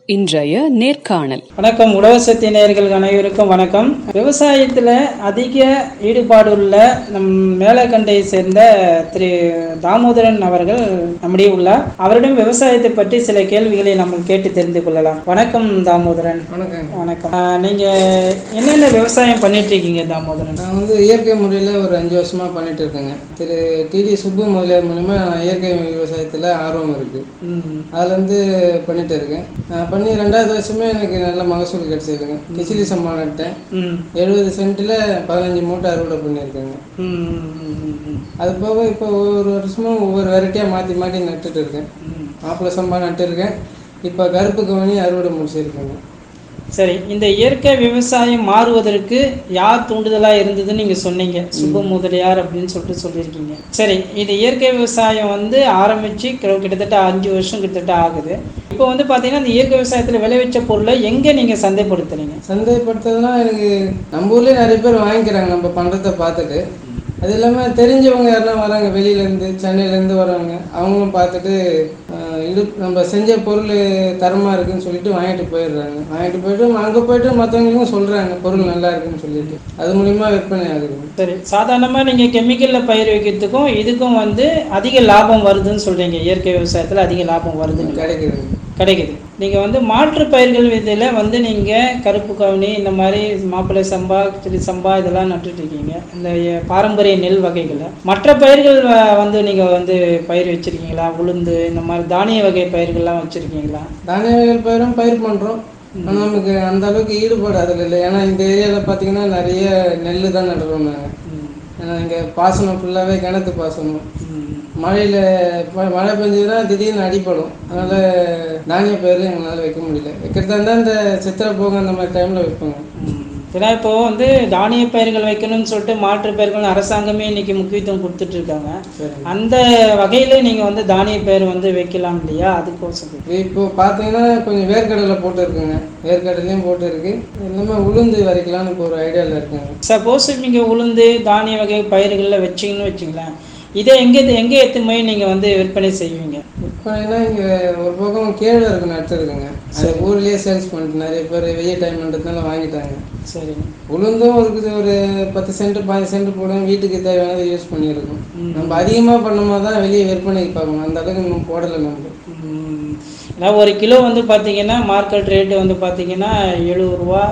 இன்றைய நேர்காணல் வணக்கம் உழவசக்தி நேயர்கள் அனைவருக்கும் வணக்கம் விவசாயத்தில் அதிக ஈடுபாடுள்ள நம் மேலக்கண்டையை சேர்ந்த திரு தாமோதரன் அவர்கள் நம்முடைய உள்ளார் அவரிடம் விவசாயத்தை பற்றி சில கேள்விகளை நம்ம கேட்டு தெரிந்து கொள்ளலாம் வணக்கம் தாமோதரன் வணக்கம் வணக்கம் ஆஹ், நீங்க என்னென்ன விவசாயம் பண்ணிட்டு இருக்கீங்க தாமோதரன் நான் வந்து இயற்கை முறையில் ஒரு அஞ்சு வருஷமா பண்ணிட்டு இருக்கேங்க திரு டிடி சுப்பு முதலியார் மூலியமா இயற்கை விவசாயத்தில் ஆர்வம் இருக்கு ம், அதுல இருந்து பண்ணிட்டு இருக்கேன் நான் பண்ணி ரெண்டாவது வருஷமே எனக்கு நல்ல மகசூல் கிடைச்சிருக்குங்க கிச்சிலி சம்பா நட்டேன் ம், எழுபது சென்ட்டில் பதினஞ்சு மூட்டை அறுவடை பண்ணியிருக்கேங்க ம், ம், ம், ம், அது போக இப்போ ஒவ்வொரு வருஷமும் ஒவ்வொரு வெரைட்டியாக மாற்றி மாற்றி நட்டுட்டு இருக்கேன் ம். மாப்பிள்ளை சம்பா நட்டுருக்கேன் இப்போ கருப்பு கவனி அறுவடை முடிச்சிருக்கேங்க சரி இந்த இயற்கை விவசாயம் மாறுவதற்கு யார் தூண்டுதலா இருந்ததுன்னு நீங்க சொன்னீங்க சுப்பு முதலியார் அப்படின்னு சொல்லிட்டு சொல்லியிருக்கீங்க சரி இது இயற்கை விவசாயம் வந்து ஆரம்பிச்சு கிட்ட- கிட்டத்தட்ட அஞ்சு வருஷம் கிட்டத்தட்ட ஆகுது இப்போ வந்து பாத்தீங்கன்னா இந்த இயற்கை விவசாயத்துல விளைவிச்ச பொருளை எங்க நீங்க சந்தைப்படுத்துறீங்க சந்தைப்படுத்துறதுனா எனக்கு நம்ம ஊர்லேயே நிறைய பேர் வாங்கிக்கிறாங்க நம்ம பண்ணுறத பார்த்துட்டு அது இல்லாமல் தெரிஞ்சவங்க யாரெல்லாம் வராங்க வெளியிலேருந்து சென்னையிலேருந்து வராங்க அவங்களும் பார்த்துட்டு ஆஹ், இது நம்ம செஞ்ச பொருள் தரமாக இருக்குன்னு சொல்லிட்டு வாங்கிட்டு போயிடுறாங்க வாங்கிட்டு போயிட்டு அங்கே போயிட்டு மற்றவங்களுக்கும் சொல்கிறாங்க பொருள் நல்லா இருக்குன்னு சொல்லிட்டு அது மூலிமா விற்பனை ஆகுது சரி சாதாரணமா நீங்க கெமிக்கல்ல பயிர் வைக்கிறதுக்கும் இதுக்கும் வந்து அதிக லாபம் வருதுன்னு சொல்றீங்க இயற்கை விவசாயத்துல அதிக லாபம் வருதுன்னு கிடைக்குது கிடைக்குது நீங்கள் வந்து மாற்று பயிர்கள் இதில் வந்து நீங்கள் கருப்பு கவுனி இந்த மாதிரி மாப்பிள்ளை சம்பா சிலி சம்பா இதெல்லாம் நட்டுட்டு இருக்கீங்க இந்த பாரம்பரிய நெல் வகைகளை மற்ற பயிர்கள் வ- வந்து நீங்கள் வந்து பயிர் வச்சுருக்கீங்களா உளுந்து இந்த மாதிரி தானிய வகை பயிர்கள்லாம் வச்சுருக்கீங்களா தானிய வகைகள் பயிரும் பயிர் பண்ணுறோம் ஆனால் நமக்கு அந்த அளவுக்கு ஈடுபாடு அதில் இல்லை ஏன்னா இந்த ஏரியாவில் பார்த்தீங்கன்னா நிறைய நெல் தான் நடுறோம் நாங்கள் ஏன்னா இங்கே பாசனம் ஃபுல்லாகவே கிணத்து பாசனம் மழையில் மழை பெஞ்சதுன்னா திடீர்னு அடிப்படும் அதனால் தானிய பயிர் எங்களால் வைக்க முடியல வைக்கிறதா இருந்தால் இந்த சித்திரை போக அந்த மாதிரி டைமில் வைப்போங்க ஏன்னா இப்போ வந்து தானிய பயிர்கள் வைக்கணும்னு சொல்லிட்டு மாற்று பயிர்கள் அரசாங்கமே இன்னைக்கு முக்கியத்துவம் கொடுத்துட்டு இருக்காங்க சரி அந்த வகையில நீங்கள் வந்து தானிய பயிர் வந்து வைக்கலாம் இல்லையா அதுக்கோசம் இப்போ பார்த்தீங்கன்னா கொஞ்சம் வேர்க்கடலை போட்டு இருக்குங்க வேர்க்கடலையும் போட்டு இருக்கு எல்லாமே உளுந்து வரைக்கலாம்னு இப்போ ஒரு ஐடியாவில் இருக்குங்க சப்போஸ் நீங்கள் உளுந்து தானிய வகை பயிர்களில் வச்சிங்கன்னு வச்சுங்களேன் இதை எங்கே எங்கே எடுத்துன்னு போய் நீங்கள் வந்து விற்பனை செய்வீங்க விற்பனைனா இங்கே ஒரு பக்கம் கேழு இருக்கு நட்டுருக்குங்க அது ஊர்லேயே சேல்ஸ் பண்ணிட்டு நிறைய பேர் வெய்ய டைம்ன்றதுனால வாங்கிட்டாங்க சரி உளுந்தும் இருக்குது ஒரு பத்து சென்ட் பாஞ்சு சென்ட் போடுவோம் வீட்டுக்கு தேவையானதை யூஸ் பண்ணியிருக்கோம் ம். நம்ம அதிகமாக பண்ணோமா தான் வெளியே விற்பனைக்கு பார்க்கணும் அந்த அளவுக்கு இன்னும் போடலை நம்ம ம். ஏன்னா ஒரு கிலோ வந்து பார்த்தீங்கன்னா மார்க்கெட் ரேட்டு வந்து பார்த்தீங்கன்னா எழுபது ரூபா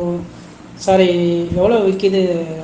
சாரி எவ்வளோ விற்கிது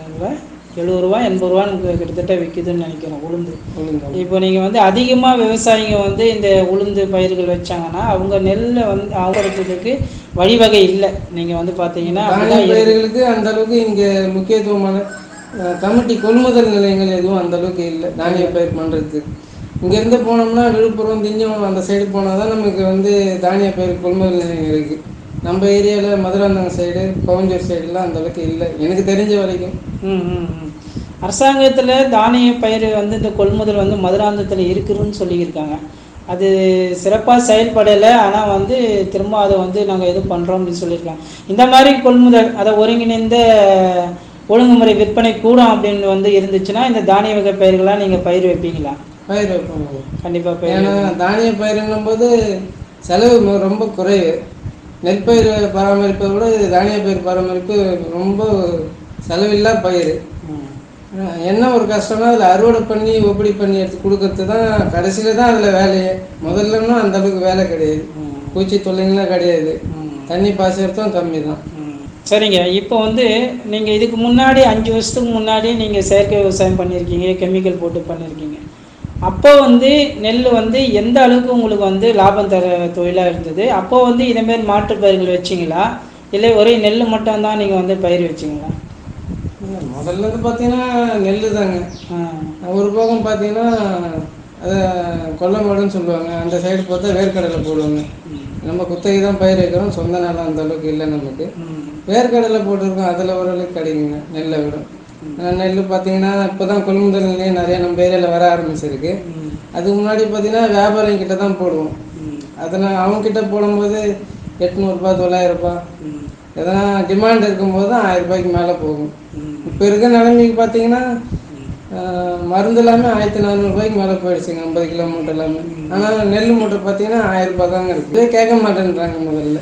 எழுபது ரூபா எண்பது ரூபான்னு கிட்டத்தட்ட விற்கிதுன்னு நினைக்கிறேன் உளுந்து உளுந்து இப்போ நீங்கள் வந்து அதிகமாக விவசாயிங்க வந்து இந்த உளுந்து பயிர்கள் வச்சாங்கன்னா அவங்க நெல்லை வந்து அவங்களுக்கு வழிவகை இல்லை நீங்கள் வந்து பார்த்தீங்கன்னா தானிய அப்படிதான் இருக்கு. பயிர்களுக்கு அந்த அளவுக்கு இங்கே முக்கியத்துவமான அஹ், கமிட்டி கொள்முதல் நிலையங்கள் எதுவும் அந்த அளவுக்கு இல்லை தானிய பயிர் பண்ணுறதுக்கு இங்கேருந்து போனோம்னா விழுப்புரம் திஞ்சம் அந்த சைடு போனால் தான் நமக்கு வந்து தானிய பயிர் கொள்முதல் நிலையம் இருக்குது நம்ம ஏரியாவில் மதுராந்தகம் சைடு பவஞ்சூர் சைடுலாம் அந்த அளவுக்கு இல்லை எனக்கு தெரிஞ்ச வரைக்கும் ம் ம் ம். அரசாங்கத்தில் தானிய பயிர் வந்து இந்த கொள்முதல் வந்து மதுராந்தகத்தில் இருக்குதுன்னு சொல்லியிருக்காங்க அது சிறப்பாக செயல்படலை ஆனால் வந்து திரும்ப அதை வந்து நாங்கள் எது பண்ணுறோம் அப்படின்னு சொல்லியிருக்காங்க இந்த மாதிரி கொள்முதல் அதை ஒருங்கிணைந்த ஒழுங்குமுறை விற்பனை கூடம் அப்படின்னு வந்து இருந்துச்சுன்னா இந்த தானிய வகை பயிர்களாக நீங்கள் பயிர் வைப்பீங்களா பயிர் வைப்போம் கண்டிப்பாக பயிர் ஏன்னா தானிய பயிர்னும் போது செலவு ம- ரொம்ப குறைவு நெற்பயிர் பராமரிப்பதை விட இது தானிய பயிர் பராமரிப்பு ரொம்ப செலவில்லா பயிர் ம். ஆஹ் என்ன ஒரு கஷ்டம்னா அதில் அறுவடை பண்ணி ஒப்படி பண்ணி எடுத்து கொடுக்கறது தான் கடைசியில் தான் அதில் வேலையே முதல்லன்னா அந்த அளவுக்கு வேலை கிடையாது ம். பூச்சி தொல்லைங்களாம் கிடையாது ம். தண்ணி பாய்ச்சறதும் கம்மி தான் ம். சரிங்க இப்போ வந்து நீங்கள் இதுக்கு முன்னாடி அஞ்சு வருஷத்துக்கு முன்னாடி நீங்கள் செயற்கை விவசாயம் பண்ணியிருக்கீங்க கெமிக்கல் போட்டு பண்ணியிருக்கீங்க அப்போ வந்து நெல் வந்து எந்த அளவுக்கு உங்களுக்கு வந்து லாபம் தர தொழிலாக இருந்தது அப்போ வந்து இதேமாரி மாற்று பயிர்கள் வச்சிங்களா இல்லை ஒரே நெல் மட்டும் தான் நீங்கள் வந்து பயிர் வச்சிங்களா முதல்ல இருந்து பார்த்தீங்கன்னா நெல் தாங்க ஆ ஒரு பக்கம் பார்த்தீங்கன்னா அதை கொல்லமாடுன்னு சொல்லுவாங்க அந்த சைடு பார்த்தா வேர்க்கடலை போடுவாங்க ம். நம்ம குத்தகை தான் பயிர் வைக்கிறோம் சொந்த நிலம் அந்த அளவுக்கு இல்லை நமக்கு ம். வேர்க்கடலை போட்டிருக்கோம் அதில் ஓரளவுக்கு கிடைக்குங்க நெல்லை விட ஆஹ் நெல் பார்த்தீங்கன்னா இப்போ தான் கொள்முதல் நிலையம் நிறைய நம்ம ஏரியாவில் வர ஆரம்பிச்சிருக்கு ம். அதுக்கு முன்னாடி பார்த்தீங்கன்னா வியாபாரிங்க கிட்ட தான் போடுவோம் ம். அதனால் அவங்க கிட்ட போடும்போது எட்நூறுபா தொள்ளாயிரரூபா ம். எதனா டிமாண்ட் இருக்கும்போது தான் ஆயிரம் ரூபாய்க்கு மேலே போகும் ம். இப்போ இருக்க நிலைமைக்கு பார்த்தீங்கன்னா ஆஹ் மருந்து எல்லாமே ஆயிரத்தி நானூறுபாய்க்கு மேலே போயிடுச்சுங்க ஐம்பது கிலோ மூட்டை எல்லாமே ஆனால் நெல் மூட்டை பார்த்தீங்கன்னா ஆயிரம் ரூபாய் தாங்க இருக்குது கேட்க மாட்டேன்றாங்க முதல்ல